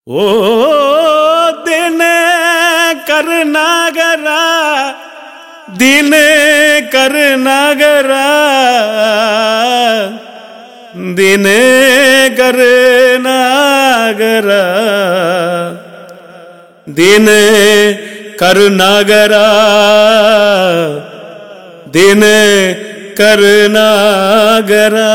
ஓ தின கருநாகரா தின கருநாகரா தின கருநாகரா தின கருநாகரா தின கருநாகரா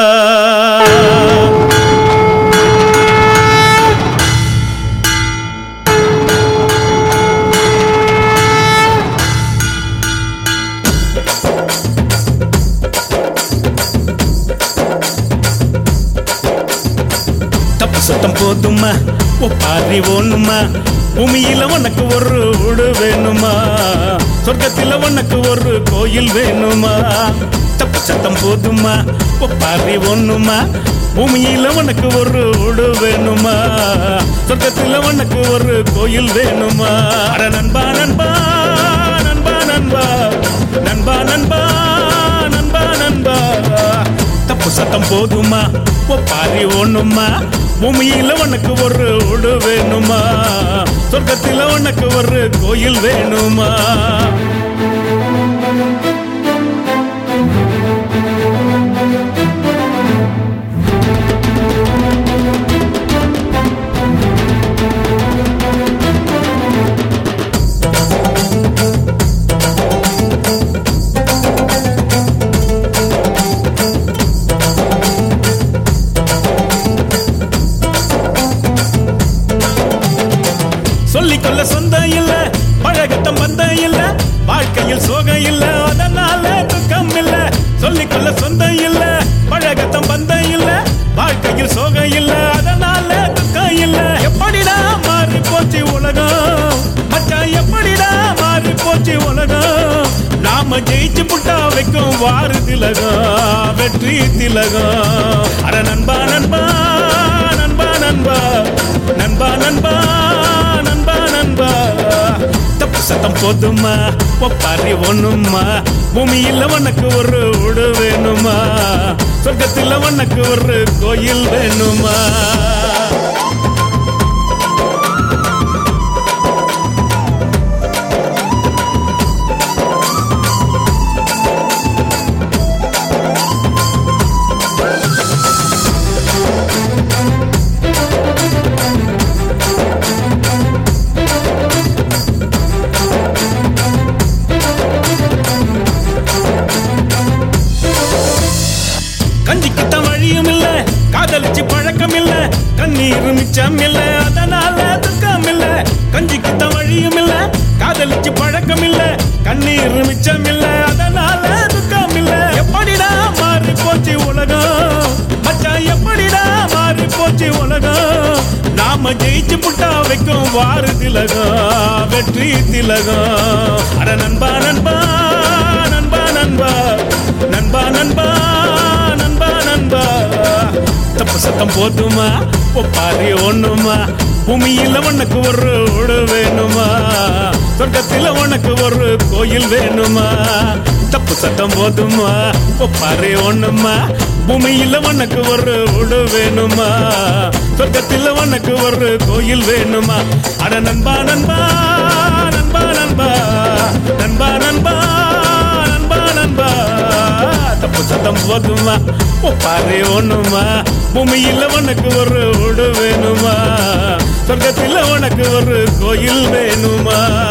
தப்பு சத்தம் போதுமா ஒப்பாரி ஓணுமா பூமியில உனக்கு ஒரு வீடு வேணுமா சொர்க்கத்தில் உனக்கு ஒரு கோயில் வேணுமா தப்பு சத்தம் போதுமா ஒப்பாரி ஒண்ணுமா பூமியில உனக்கு ஒரு வீடு வேணுமா சொர்க்கத்தில் உனக்கு ஒரு கோயில் வேணுமா அட நண்பா நண்பா நண்பா நண்பா நண்பா நண்பா நண்பா நண்பா தப்பு சத்தம் போதுமா ஒப்பாரி ஒண்ணுமா பூமியில உனக்கு ஒரு உடு வேணுமா சொர்க்கத்தில் உனக்கு ஒரு கோயில் வேணுமா சொல்லிக்கொள்ள சொந்தம் இல்ல பழகத்தம் பந்தம் இல்ல வாழ்க்கையில் சோகம் இல்ல அதனால துக்கம் இல்ல சொல்லிக்கொள்ள சொந்தம் இல்ல பழகத்தம் பந்தம் இல்ல வாழ்க்கையில் சோகம் இல்ல அதனால துக்கம் இல்ல எப்படிடா மாறி போச்சு உலகம் மச்சான் எப்படிடா மாறி போச்சு உலகம் நாம ஜெயிச்சு புட்டா வைக்கும் வாரு திலகம் வெற்றி திலகம் அட நண்பா நண்பா நண்பா நண்பா நண்பா நண்பா நண்பா நண்பா தப்பு சத்தம் போதுமா ஒப்பாரி ஒண்ணுமா பூமியில உனக்கு ஒரு உடு வேணுமா சொர்க்கத்தில் உனக்கு ஒரு கோயில் வேணுமா கஞ்சிக்குத்தான் வழியும் இல்ல காதலிச்சு பழக்கம் இல்ல கண்ணீர் மிச்சம் இல்ல அதனால துக்கம் இல்ல கஞ்சிக்குத்தான் வழியும் இல்ல காதலிச்சு பழக்கம் இல்ல கண்ணீர் மிச்சம் இல்ல அதனால துக்கம் இல்ல எப்படிடா மாறி போச்சு உலகம் மச்சான் எப்படிடா மாறி போச்சு உலகம் நாம ஜெயிச்சு புட்டா வைக்கும் வாரு திலகம் வெற்றி திலகம் அட நண்பா நண்பா நண்பா நண்பா நண்பா நண்பா நண்பா நண்பா தப்பு சத்தம் போதுமா ஒப்பாரி ஒண்ணுமா பூமியில உனக்கு ஒரு உடு வேணுமா சொர்க்கத்தில் உனக்கு ஒரு கோயில் வேணுமா தப்பு சத்தம் போதுமா ஒப்பாரி ஒண்ணுமா பூமியில உனக்கு ஒரு உடு வேணுமா சொர்க்கத்தில் உனக்கு ஒரு கோயில் வேணுமா அட நண்பா நண்பா நண்பா நண்பா நண்பா நண்பா நண்பா நண்பா தப்பு சத்தம் போதுமா ஒப்பாரி ஒண்ணுமா பூமியில உனக்கு ஒரு உடு வேணுமா சொர்க்கத்தில் உனக்கு ஒரு கோயில் வேணுமா